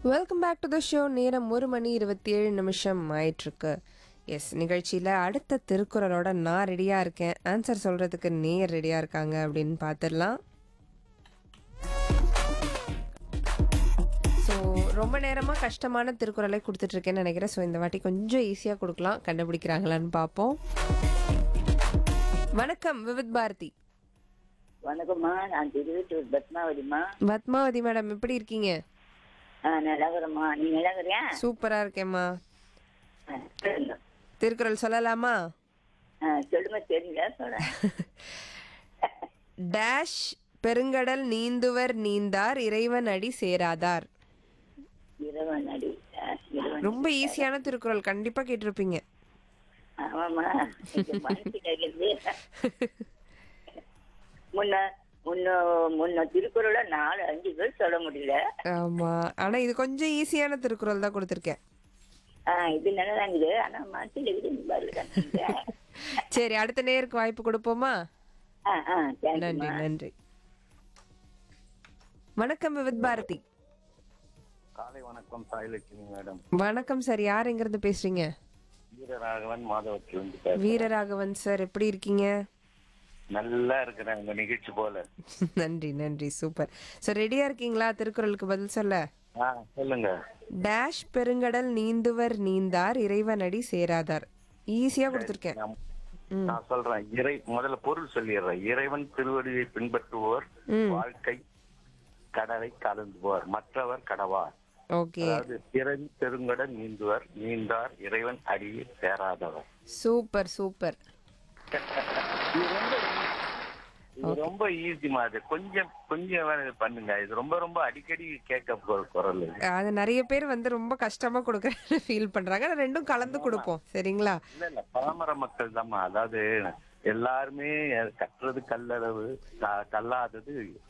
Welcome back to the show நேரம் ஒரு மணி இருபத்தி ஏழு நிமிஷம் ஆயிட்டிருக்கு எஸ் நிகழ்ச்சியில் அடுத்த திருக்குறளோட நான் ரெடியாக இருக்கேன் ஆன்சர் சொல்கிறதுக்கு நேர் ரெடியாக இருக்காங்க அப்படின்னு பார்த்துடலாம் ஸோ ரொம்ப நேரமாக கஷ்டமான திருக்குறளை கொடுத்துட்ருக்கேன்னு நினைக்கிறேன் ஸோ இந்த வாட்டி கொஞ்சம் ஈஸியாக கொடுக்கலாம் கண்டுபிடிக்கிறாங்களான்னு பார்ப்போம் வணக்கம் விவித் பாரதி வணக்கம்மா நான் திருவத்தூர் பத்மாவதிம்மா பத்மாவதி மேடம் எப்படி இருக்கீங்க ஆ நல்லாகிறம்மா நீ நல்லாகிறியா சூப்பராக இருக்கேம்மா ஆ, சொல்லுங்க திருக்குறள் சொல்லலாமா ஆ, சொல்லுங்க தெரியல சொல்றேன் டேஷ் பெருங்கடல் நீந்துவர் நீந்தார் இறைவன் அடி சேராதார் இறைவன் அடி ஆ, இறைவன் ரொம்ப ஈஸியான திருக்குறள் கண்டிப்பா கேட்டிருப்பீங்க ஆமாம்மா கொஞ்சம் மனசு கையிலிருந்து முன்ன முன்ன முன்ன திருக்குறள நாலு அஞ்சு பேர் சொல்ல முடியல ஆமா ஆனா இது கொஞ்சம் ஈஸியான திருக்குறள் தான் கொடுத்துருக்கேன் ஆ இது நல்லா இருக்குது ஆனா மனசுல இருக்குது பாருங்க சரி அடுத்த நேருக்கு வாய்ப்பு கொடுப்போமா ஆ ஆ நன்றி தேங்க்யூம்மா நன்றி வணக்கம் விவித் பாரதி காலை வணக்கம் சாயலட்சுமி மேடம் வணக்கம் சார் யார் எங்கிருந்து பேசுறீங்க வீரராகவன் மாதவத்திலிருந்து பேசுறேன் வீரராகவன் சார் எப்படி இருக்கீங்க நல்லா இருக்கிறேன் உங்க நிகழ்ச்சி போல நன்றி நன்றி சூப்பர் ஸோ ரெடியா இருக்கீங்களா திருக்குறளுக்கு பதில் சொல்ல ஆ சொல்லுங்க டேஷ் பெருங்கடல் நீந்துவர் நீந்தார் இறைவனடி சேராதார் ஈஸியா கொடுத்துருக்கேன் நான் நான் சொல்றேன் இறை முதல்ல பொருள் சொல்லிடுறேன் இறைவன் திருவடியை பின்பற்றுவோர் ம். வாழ்க்கை கடலை கலந்துவோர் மற்றவர் கடவார் ஓகே அதாவது பிறவி பெருங்கடல் நீந்துவர் நீந்தார் இறைவன் அடியை சேராதவர் சூப்பர் சூப்பர் இது ரொம்ப இது ரொம்ப ஈஸிமா அது கொஞ்சம் கொஞ்சம் வேலை பண்ணுங்க இது ரொம்ப ரொம்ப அடிக்கடி கேட்க போற குரல் இது. அது நிறைய பேர் வந்து ரொம்ப கஷ்டமா கொடுக்குறேன்னு ஃபீல் பண்றாங்க ஆனா ரெண்டும் கலந்து கொடுப்போம் சரிங்களா இல்ல இல்ல பாமர மக்கள் தாம்மா அதாவது எல்லாருமே கற்றது கல்லளவு க- கல்லாதது